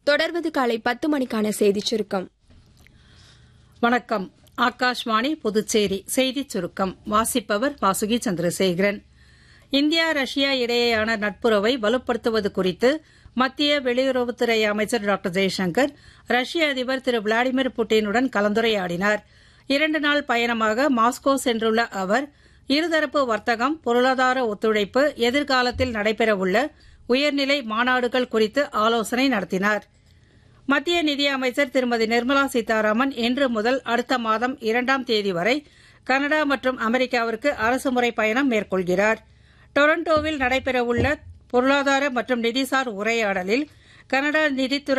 தொடர்வது காலை பத்து மணிக்கான செய்திச் சுருக்கம் வணக்கம் ஆகாஷ்வாணி புதுச்சேரி செய்திச் சுருக்கம் வாசிப்பவர் வாசுகி சந்திரசேகரன் இந்தியா ரஷ்யா இடையேயான நட்புறவை வலுப்படுத்துவது குறித்து மத்திய வெளியுறவுத்துறை அமைச்சர் டாக்டர் ஜெய்சங்கர் ரஷ்ய அதிபர் திரு விளாடிமிர் புட்டினுடன் கலந்துரையாடினார் இரண்டு நாள் பயணமாக மாஸ்கோ சென்றுள்ள அவர் இருதரப்பு வர்த்தகம் பொருளாதார ஒத்துழைப்பு எதிர்காலத்தில் நடைபெறவுள்ள உயர்நிலை மாநாடுகள் குறித்து ஆலோசனை நடத்தினார் மத்திய நிதியமைச்சர் திருமதி நிர்மலா சீதாராமன் இன்று முதல் அடுத்த மாதம் இரண்டாம் தேதி வரை கனடா மற்றும் அமெரிக்காவிற்கு அரசுமுறை பயணம் மேற்கொள்கிறார் டொரண்டோவில் நடைபெறவுள்ள பொருளாதார மற்றும் நிதிசார் உரையாடலில் கனடா நிதித்துறை